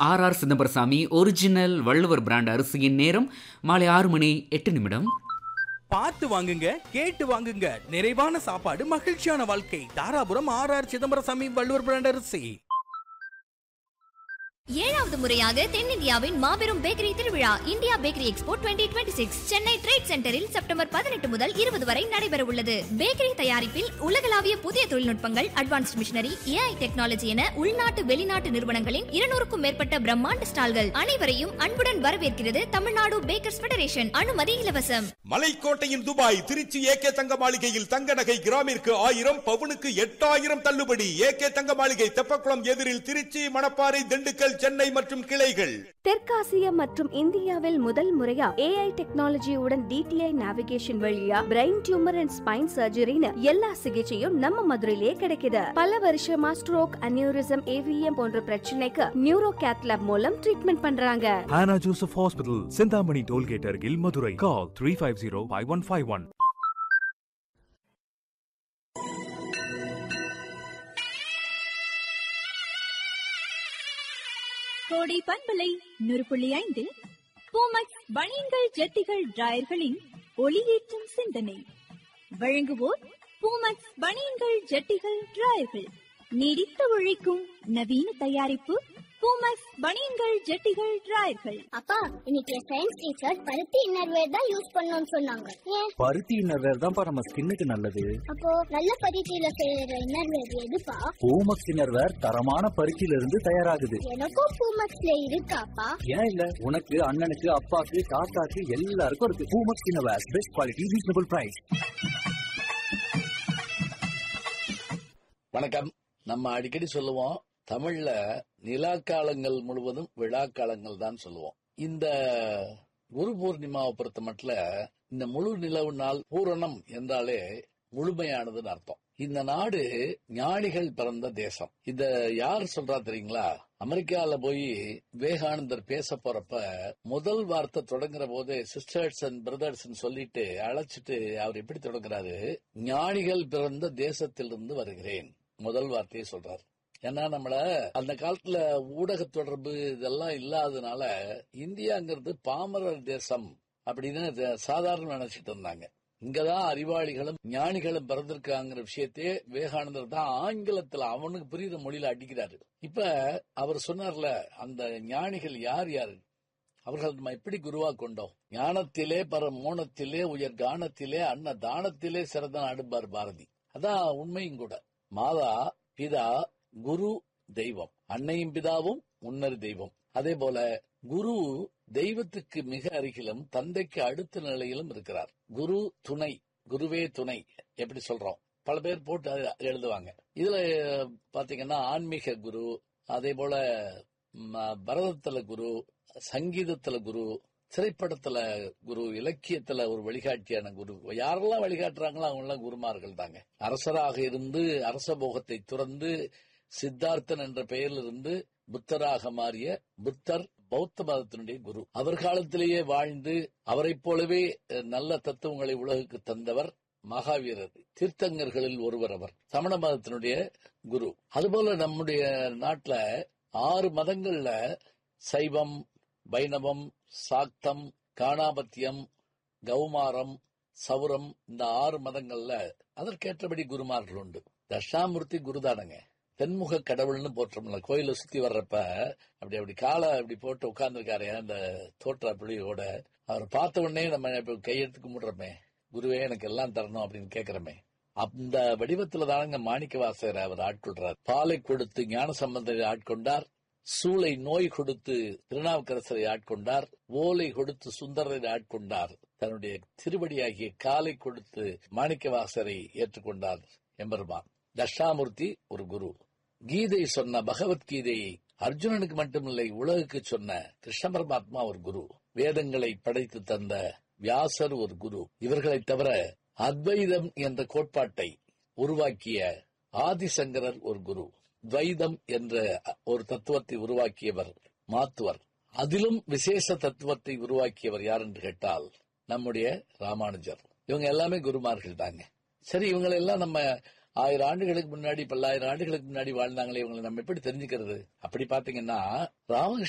R R Chidambarasamy original Valluvar brand அரிசியின் நேரம் மாலை ஆறு மணி எட்டு நிமிடம் பார்த்து வாங்குங்க கேட்டு வாங்குங்க நிறைவான சாப்பாடு மகிழ்ச்சியான வாழ்க்கை Dharapuram R R Chidambarasamy Valluvar brand அரிசி ஏழாவது முறையாக தென்னிந்தியாவின் மாபெரும் பேக்கரி திருவிழா India bakery expo 2026 Chennai trade சென்டரில் செப்டம்பர் பதினெட்டு முதல் இருபது வரை நடைபெற உள்ளது பேக்கரி தயாரிப்பில் உலகளாவிய புதிய தொழில்நுட்பங்கள் அட்வான்ஸ்ட் மிஷினரி ஏஐ டெக்னாலஜி என உள்நாட்டு வெளிநாட்டு நிறுவனங்களின் இருநூறுக்கும் மேற்பட்ட பிரம்மாண்ட ஸ்டால்கள் அனைவரையும் அன்புடன் வரவேற்கிறது தமிழ்நாடு பேக்கர்ஸ் ஃபெடரேஷன் அனுமதி இலவசம் மலைக்கோட்டையின் துபாய் திருச்சி ஏகே தங்க மாளிகையில் தங்க நகை கிராமிற்கு ஆயிரம் பவுனுக்கு எட்டாயிரம் தள்ளுபடி ஏகே தங்க மாளிகை தெப்பக்குளம் எதிரில் திருச்சி மணப்பாறை திண்டுக்கல் சென்னை மற்றும் கிளைகள் தெற்காசியா மற்றும் இந்தியாவில் முதல் முறையா ஏஐ டெக்னாலஜியுடன் டிடிஐ நேவிகேஷன் வழியா பிரெயின் டியூமர் அண்ட் ஸ்பைன் சர்ஜரின்னு எல்லா சிகிச்சையும் நம்ம மதுரையிலேயே கிடைக்குது பல வருஷமா ஸ்ட்ரோக் அனியூரிசம் ஏவிஎம் போன்ற பிரச்சனைக்கு நியூரோ கேத்லாப் மூலம் ட்ரீட்மெண்ட் பண்றாங்க Hannah Joseph Hospital, Sindhamani Tollgate, Argil, Madurai. Call 350 5151. கோடை பண்பலை நூறு புள்ளி ஐந்தில் பூமக்ஸ் பனியன்கள் ஜெட்டிகள் டிராயர்களின் ஒளியேற்றும் சிந்தனை வழங்குவோர் பூமக்ஸ் பனியன்கள் ஜெட்டிகள் டிராயர்கள் நீடித்து உழைக்கும் நவீன தயாரிப்பு பூமக்ஸ் பனியன்கள் ஜெட்டிகள் டிராயர்கள் அப்பா இன்னைக்கு சயின்ஸ் டீச்சர் பருத்தி இன்னர்வேர் தான் யூஸ் பண்ணணும்னு சொன்னாங்க ஏன் பருத்தி இன்னர்வேர் தான்ப்பா நம்ம ஸ்கின்னுக்கு நல்லது அப்போ நல்ல பருத்தியில செய்யற இன்னர்வேர் எதுப்பா பூமக்ஸ் இன்னர்வேர் தரமான பருத்தியில இருந்து தயாராகுது எனக்கும் பூமக்ஸ்ல இருக்காப்பா ஏன் இல்ல உனக்கு அண்ணனுக்கு அப்பாக்கு தாத்தாக்கு எல்லாருக்கும் இருக்கு Poomex innerwear best quality reasonable price வணக்கம் நம்ம அடிக்கடி சொல்லுவோம் தமிழ்ல நிலாக்காலங்கள் முழுவதும் விழாக்காலங்கள் தான் சொல்லுவோம் இந்த குரு பூர்ணிமாவை பொறுத்த மட்டும் இந்த முழு நிலவு நாள் பூரணம் என்றாலே முழுமையானதுன்னு அர்த்தம் இந்த நாடு ஞானிகள் பிறந்த தேசம் இத யார் சொல்றா தெரியுங்களா அமெரிக்கால போய் விவேகானந்தர் பேச போறப்ப முதல் வார்த்தை தொடங்குற போது சிஸ்டர்ஸ் அண்ட் பிரதர்ஸ் சொல்லிட்டு அழைச்சிட்டு அவர் எப்படி தொடங்குறாரு ஞானிகள் பிறந்த தேசத்திலிருந்து வருகிறேன் முதல் வார்த்தையை சொல்றாரு ஏன்னா நம்மள அந்த காலத்துல ஊடக தொடர்பு இதெல்லாம் இல்லாததுனால இந்தியாங்கிறது பாமரர் தேசம் அப்படின்னு இத சாதாரண நினைச்சிட்டு இருந்தாங்க இங்கதான் அறிவாளிகளும் ஞானிகளும் பிறந்திருக்காங்கிற விஷயத்தையே விவேகானந்தர் தான் ஆங்கிலத்துல அவனுக்கு புரியுற மொழியில அடிக்கிறாரு இப்ப அவர் சொன்னார்ல அந்த ஞானிகள் யார் யாரு அவர்கள் நம்ம எப்படி குருவா கொண்டோம் ஞானத்திலே பர மோனத்திலே உயர் கானத்திலே அன்ன தானத்திலே சிறந்த நாடுபார் பாரதி அதான் உண்மையும் கூட மாதா பிதா குரு தெய்வம் அன்னையும் பிதாவும் முன்னர் தெய்வம் அதே போல குரு தெய்வத்துக்கு மிக அருகிலும் தந்தைக்கு அடுத்த நிலையிலும் இருக்கிறார் குரு துணை குருவே துணை எப்படி சொல்றோம் பல பேர் போட்டு அது எழுதுவாங்க இதுல பாத்தீங்கன்னா ஆன்மீக குரு அதே போல ம, பரதத்துல குரு சங்கீதத்துல குரு திரைப்படத்துல குரு இலக்கியத்துல ஒரு வழிகாட்டியான குரு யாரெல்லாம் வழிகாட்டுறாங்களோ அவங்க எல்லாம் குருமார்கள் தாங்க அரசராக இருந்து அரச போகத்தை துறந்து சித்தார்த்தன் என்ற பெயரில் இருந்து புத்தராக மாறிய புத்தர் பௌத்த மதத்தினுடைய குரு அவர் காலத்திலேயே வாழ்ந்து அவரைப் போலவே அஹ், நல்ல தத்துவங்களை உலகுக்கு தந்தவர் மகாவீரர் தீர்த்தங்கர்களில் ஒருவர் அவர் சமண மதத்தினுடைய குரு அதுபோல நம்முடைய நாட்டுல ஆறு மதங்கள்ல சைவம் வைணவம் சாக்தம் காணாபத்தியம் கௌமாரம் சௌரம் இந்த ஆறு மதங்கள்ல அதற்கேற்றபடி குருமார்கள் உண்டு தட்சாமூர்த்தி குருதானங்க தென்முக கடவுள்னு போற்றோம்ல கோயில சுத்தி வர்றப்ப அப்படி அப்படி காலை அப்படி போட்டு உட்கார்ந்துருக்காரு அந்த தோற்ற புள்ளியோட அவர் பார்த்த உடனே நம்ம இப்ப கையெடுத்து கும்பிடுறோமே குருவே எனக்கு எல்லாம் தரணும் அப்படின்னு கேக்குறமே அந்த வடிவத்துல தானங்க மாணிக்க வாசகரை அவர் ஆட்கொள்றார் பாலை கொடுத்து ஞான சம்பந்தரை ஆட்கொண்டார் சூளை நோய் கொடுத்து திருநாவுக்கரசரை ஆட்கொண்டார் ஓலை கொடுத்து சுந்தரரை ஆட்கொண்டார் தன்னுடைய திருவடியாகிய காலை கொடுத்து மாணிக்கவாசரை ஏற்றுக்கொண்டார் எம்பெருமான் தட்சாமூர்த்தி ஒரு குரு கீதை சொன்ன பகவத்கீதையை அர்ஜுனனுக்கு மட்டுமில்லை உலகுக்கு சொன்ன கிருஷ்ண பரமாத்மா ஒரு குரு வேதங்களை படைத்து தந்த வியாசர் ஒரு குரு இவர்களைத் தவிர அத்வைதம் என்ற கோட்பாட்டை உருவாக்கிய ஆதிசங்கரர் ஒரு குரு துவைதம் என்ற ஒரு தத்துவத்தை உருவாக்கியவர் மாத்துவர் அதிலும் விசேஷ தத்துவத்தை உருவாக்கியவர் யார் என்று கேட்டால் நம்முடைய ராமானுஜர் இவங்க எல்லாமே குருமார்கள் தாங்க சரி இவங்களை எல்லாம் நம்ம ஆயிரம் ஆண்டுகளுக்கு முன்னாடி பல்லாயிரம் ஆண்டுகளுக்கு முன்னாடி வாழ்ந்தாங்களே இவங்களை நம்ம எப்படி தெரிஞ்சுக்கிறது அப்படி பாத்தீங்கன்னா ராமகிருஷ்ண